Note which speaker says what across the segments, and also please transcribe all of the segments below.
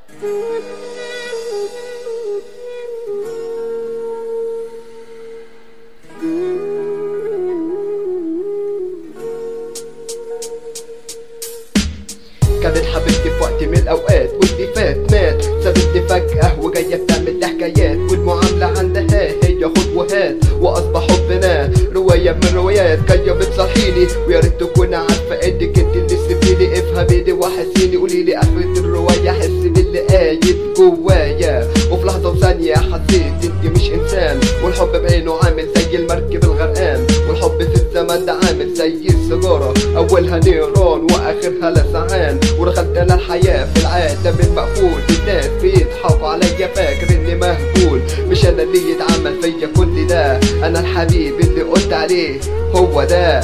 Speaker 1: كانت حبيبتي في وقت من الاوقات واللي فات مات سابتني فجأة وجاية بتعمل لي حكايات والمعاملة عندها هي خد وهات واصبح حبنا رواية من روايات جاية بتصحيني ويا ريت تكون عارفة انك انت اللي سبتيني افهميني وحسيني قولي لي اخرة الرواية حس باللي قايد جوايا وفي لحظة وثانية حسيت انت مش انسان والحب بعينه عامل زي المركب الغرقان والحب في الزمن ده عامل زي السيجارة اولها نيران واخرها لسعان ودخلت انا الحياة في العالم المقفول الناس بيضحكوا عليا فاكر اني مهبول مش انا اللي يتعمل فيا كل ده انا الحبيب اللي قلت عليه هو ده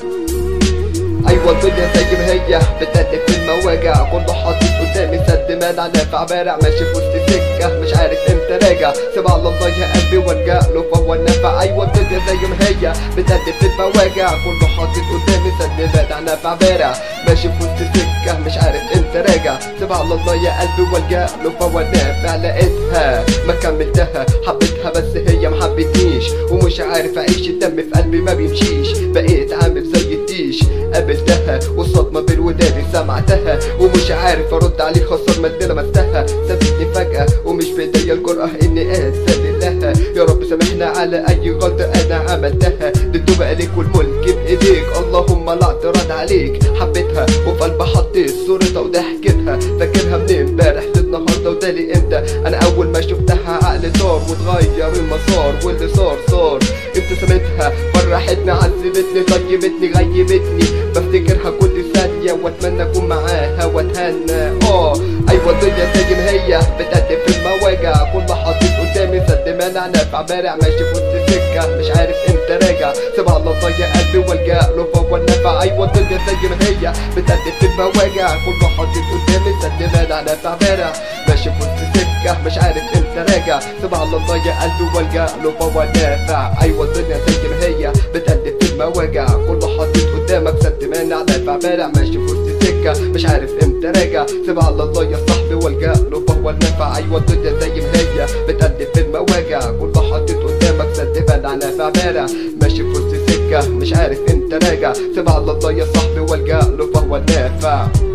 Speaker 1: ايوه الدنيا زي ما هي بتقلب في المواجع كله حاطط قدامي سد مانع نافع بارع ماشي في وسط سكه مش عارف امتى راجع سيب على الله يا قلبي والجا له فهو النافع ايوه الدنيا زي ما هي بتقلب في المواجع كله حاطط قدامي سد مانع نافع بارع ماشي في وسط سكه مش عارف امتى راجع سيب على الله يا قلبي والجا له فهو النافع لقيتها ما كملتها حبيتها بس هي ما حبتنيش ومش عارف اعيش الدم في قلبي ما بيمشيش بقيت عامل زي التيش قابلتها والصدمة بين وداني سمعتها ومش عارف ارد عليه خسر ما اللي لمستها سابتني فجأة ومش بايديا الجرأة اني اسال لها يا رب سامحنا على اي غلطة انا عملتها للتوبة عليك والملك بايديك اللهم لا اعتراض عليك حبيتها وفي قلبي حطيت صورتها وضحكتها فاكرها من امبارح للنهارده ودالي امتى انا اول ما شفتها عقلي طار وتغير المسار واللي صار صار ابتسامتها فرحتني عذبتني طيبتني غيبتني بفتكرها كل ثانية واتمنى اكون معاها واتهنى اه ايوه الدنيا زي ما هي بتقدم في المواجع كل حاطط قدامي سد مانع نافع بارع ماشي في وسط سكة مش عارف امتى راجع سيب على الله يا قلبي والجا له فهو النافع ايوه الدنيا زي ما هي بتقدم في المواجع كل حاطط قدامي سد مانع نافع بارع ماشي في وسط سكة مش عارف امتى راجع سيب على الله يا قلبي والجا له فهو النافع ايوه الدنيا زي ما هي بتقدم في المواجع كل حاطط قدامك سد مانع نافع بارع ماشي في وسط سكة مش عارف امتى راجع سيب على الله يا صاحبي والجا له فهو النافع ايوه الدنيا زي ما هي بتقدم في المواجع كل حاطط قدامك سد مانع نافع بارع ماشي في وسط سكة مش عارف امتى راجع سيب على الله يا صاحبي والجا له فهو النافع